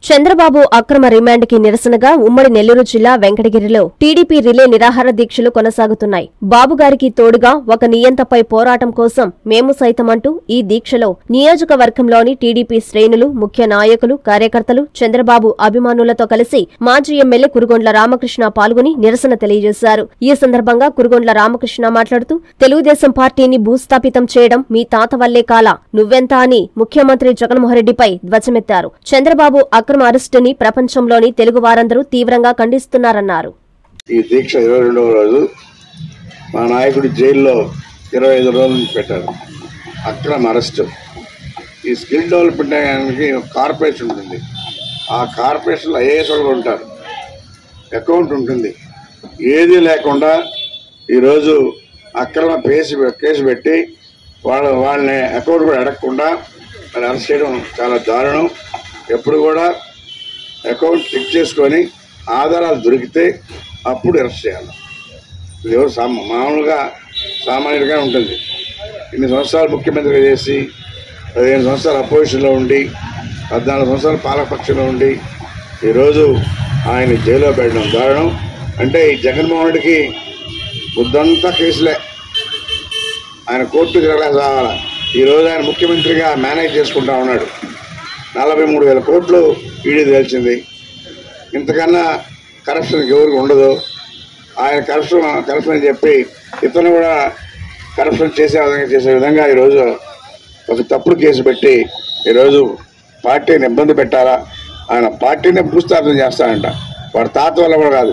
చంద్రబాబు అక్రమ రిమాండ్ కి నిరసనగా ఉమ్మడి నెల్లూరు జిల్లా వెంకటగిరిలో టీడీపీ రిలే నిరాహార దీక్షలు కొనసాగుతున్నాయి బాబుగారికి తోడుగా ఒక నియంతపై పోరాటం కోసం మేము సైతమంటూ ఈ దీక్షలో నియోజకవర్గంలోని టీడీపీ శ్రేణులు ముఖ్య నాయకులు కార్యకర్తలు చంద్రబాబు అభిమానులతో కలిసి మాజీ ఎమ్మెల్యే కురుగొండ్ల రామకృష్ణ పాల్గొని నిరసన తెలియజేశారు ఈ సందర్భంగా కురుగొండ్ల రామకృష్ణ మాట్లాడుతూ తెలుగుదేశం పార్టీని భూస్థాపితం చేయడం మీ తాత వల్లే కాల నువ్వెంత అని ముఖ్యమంత్రి జగన్మోహన్రెడ్డిపై ధ్వజమెత్తారు చంద్రబాబు అక్రమ అరెస్టుని ప్రపంచంలోని తెలుగు వారందరూ తీవ్రంగా ఖండిస్తున్నారన్నారు ఈ దీక్ష ఇరవై రెండవ రోజు మా నాయకుడి జైల్లో ఇరవై ఐదు రోజుల నుంచి పెట్టారు అక్రమ అరెస్ట్ ఈ స్కిల్ డెవలప్మెంట్ అయ్యానికి ఒక కార్పొరేషన్ ఉంటుంది ఆ కార్పొరేషన్లో ఐఏఎస్ వాళ్ళు ఉంటారు అకౌంట్ ఉంటుంది ఏది లేకుండా ఈరోజు అక్రమ కేసు కేసు పెట్టి వాళ్ళ వాళ్ళని అకౌంట్ కూడా అడగకుండా మరి అరెస్ట్ చేయడం చాలా దారుణం ఎప్పుడు కూడా అకౌంట్ చెక్ చేసుకొని ఆధారాలు దొరికితే అప్పుడు అరెస్ట్ చేయాలి ఇది ఎవరు సామ మామూలుగా సామాన్యుడిగా ఉంటుంది ఇన్ని సంవత్సరాలు ముఖ్యమంత్రిగా చేసి పదిహేను సంవత్సరాలు అపోజిషన్లో ఉండి పద్నాలుగు సంవత్సరాలు పాలకపక్షంలో ఉండి ఈరోజు ఆయన జైల్లో పెట్టడం దారుణం అంటే ఈ జగన్మోహన్ రెడ్డికి బుద్ధంతా కేసులే ఆయన కోర్టుకు వెళ్ళాలి రావాలి ఈరోజు ఆయన ముఖ్యమంత్రిగా మేనేజ్ చేసుకుంటా ఉన్నాడు నలభై మూడు వేల కోట్లు ఈడీ తేల్చింది ఇంతకన్నా కరప్షన్కి ఎవరికి ఉండదు ఆయన కరప్షన్ కరప్షన్ అని చెప్పి ఇతను కూడా కరప్షన్ చేసే విధంగా చేసే విధంగా ఈరోజు ఒక తప్పుడు కేసు పెట్టి ఈరోజు పార్టీని ఇబ్బంది పెట్టాలా ఆయన పార్టీని భూస్థాపన చేస్తాడంట వాడు తాత వల్ల కూడా కాదు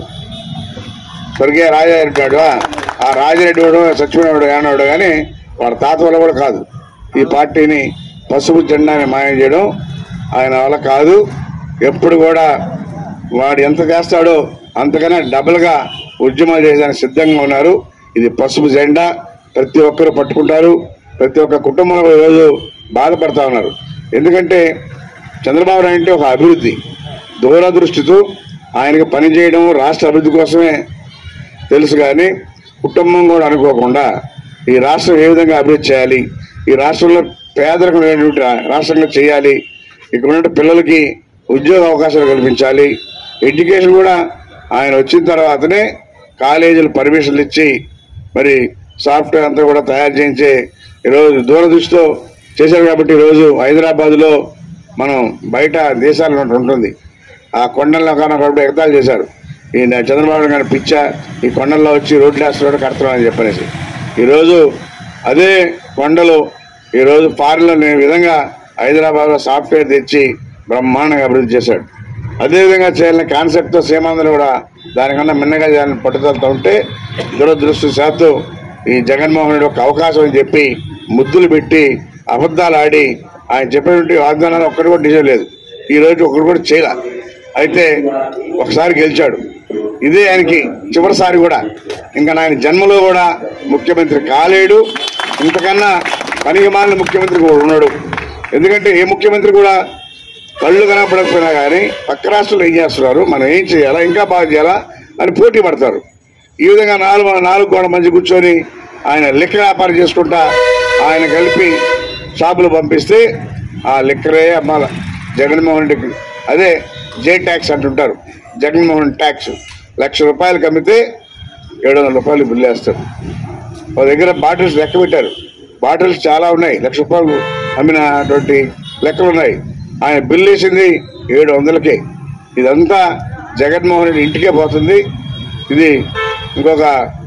స్వర్గీయ రాజారెడ్డి వాడు ఆ రాజారెడ్డి వాడు సత్యనారాయణ అన్నాడు కానీ వాడు తాత వల్ల కూడా కాదు ఈ పార్టీని పసుపు జెండాని మాయం చేయడం ఆయన వల్ల కాదు ఎప్పుడు కూడా వాడు ఎంత చేస్తాడో అంతకన్నా డబుల్గా ఉద్యమాలు చేయడానికి సిద్ధంగా ఉన్నారు ఇది పసుపు జెండా ప్రతి ఒక్కరు పట్టుకుంటారు ప్రతి ఒక్క కుటుంబంలో ఈరోజు బాధపడతా ఉన్నారు ఎందుకంటే చంద్రబాబు నాయుడు అంటే ఒక అభివృద్ధి దూరదృష్టితో ఆయనకి పనిచేయడం రాష్ట్ర అభివృద్ధి కోసమే తెలుసు కానీ కుటుంబం కూడా అనుకోకుండా ఈ రాష్ట్రం ఏ విధంగా అభివృద్ధి చేయాలి ఈ రాష్ట్రంలో పేదరికం లేనటువంటి రాష్ట్రంగా చేయాలి ఇక్కడ ఉన్న పిల్లలకి ఉద్యోగ అవకాశాలు కల్పించాలి ఎడ్యుకేషన్ కూడా ఆయన వచ్చిన తర్వాతనే కాలేజీలు పర్మిషన్లు ఇచ్చి మరి సాఫ్ట్వేర్ అంతా కూడా తయారు చేయించే ఈరోజు దూరదృష్టితో చేశారు కాబట్టి ఈరోజు హైదరాబాద్లో మనం బయట దేశాల్లో ఉన్నట్టు ఉంటుంది ఆ కొండల్లో కానీ ఒకప్పుడు ఎగతాలు చేశారు ఈ చంద్రబాబు గారి పిచ్చ ఈ కొండల్లో వచ్చి రోడ్లు వేస్తున్నాడు కడుతున్నాడు అని చెప్పనేసి ఈరోజు అదే కొండలు ఈరోజు ఫారిన్లో లేని విధంగా హైదరాబాద్లో సాఫ్ట్వేర్ తెచ్చి బ్రహ్మాండంగా అభివృద్ధి చేశాడు అదేవిధంగా చేయాలని కాన్సెప్ట్తో సీమాంధ్ర కూడా దానికన్నా మిన్నగా చేయాలని పట్టుదలతో ఉంటే దురదృష్టశాత్తు ఈ జగన్మోహన్ రెడ్డి ఒక అవకాశం అని చెప్పి ముద్దులు పెట్టి అబద్ధాలు ఆడి ఆయన చెప్పినటువంటి వాగ్దానాలు ఒక్కటి కూడా నిజం లేదు ఈ రోజు ఒకటి కూడా చేయలే అయితే ఒకసారి గెలిచాడు ఇదే ఆయనకి చివరిసారి కూడా ఇంకా ఆయన జన్మలో కూడా ముఖ్యమంత్రి కాలేడు ఇంతకన్నా పనికి మాలిన ముఖ్యమంత్రి కూడా ఉన్నాడు ఎందుకంటే ఏ ముఖ్యమంత్రి కూడా కళ్ళు కనపడకపోయినా కానీ పక్క రాష్ట్రంలో ఏం చేస్తున్నారు మనం ఏం చేయాలా ఇంకా బాగా చేయాలా అని పోటీ పడతారు ఈ విధంగా నాలుగు నాలుగు గోడ మంచి కూర్చొని ఆయన లెక్క వ్యాపారం చేసుకుంటా ఆయన కలిపి షాపులు పంపిస్తే ఆ లెక్కరే అమ్మాల జగన్మోహన్ రెడ్డికి అదే జే ట్యాక్స్ అంటుంటారు జగన్మోహన్ ట్యాక్స్ లక్ష రూపాయలకు అమ్మితే ఏడు వందల రూపాయలు బిల్లు వేస్తారు వాళ్ళ దగ్గర బాటిల్స్ లెక్క పెట్టారు బాటిల్స్ చాలా ఉన్నాయి లక్ష రూపాయలు అమ్మినటువంటి లెక్కలు ఉన్నాయి ఆయన బిల్లు వేసింది ఏడు వందలకే ఇదంతా జగన్మోహన్ రెడ్డి ఇంటికే పోతుంది ఇది ఇంకొక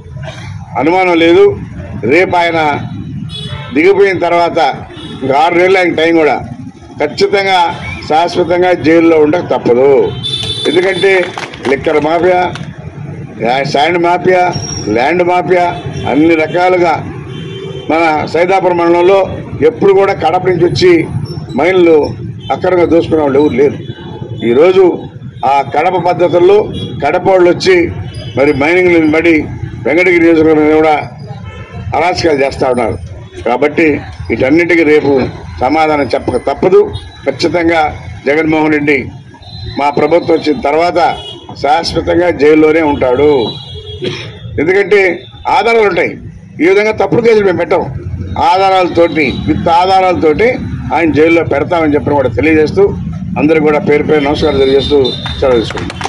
అనుమానం లేదు రేపు ఆయన దిగిపోయిన తర్వాత ఇంకా ఆరు నెలలు ఆయన టైం కూడా ఖచ్చితంగా శాశ్వతంగా జైల్లో ఉండక తప్పదు ఎందుకంటే liquor mafia sand mafia land mafia అన్ని రకాలుగా మన సైదాపురం మండలంలో ఎప్పుడు కూడా కడప నుంచి వచ్చి మైన్లు అక్రమంగా దోసుకునే వాళ్ళు ఎవరు లేరు ఈరోజు ఆ కడప పద్ధతుల్లో కడప వాళ్ళు వచ్చి మరి మైనింగ్ పడి వెంకటగిరి నియోజకవర్గం కూడా అరాచకాలు చేస్తూ ఉన్నారు కాబట్టి వీటన్నిటికీ రేపు సమాధానం చెప్పక తప్పదు ఖచ్చితంగా జగన్మోహన్ రెడ్డి మా ప్రభుత్వం వచ్చిన తర్వాత శాశ్వతంగా జైల్లోనే ఉంటాడు ఎందుకంటే ఆధారాలు ఉంటాయి ఈ విధంగా తప్పుడు కేసులు మేము పెట్టాం ఆధారాలతోటి విత్ ఆధారాలతోటి ఆయన జైల్లో పెడతామని చెప్పిన కూడా తెలియజేస్తూ అందరికి కూడా పేరు పేరు నమస్కారం తెలియజేస్తూ సెలవు తీసుకుంటాం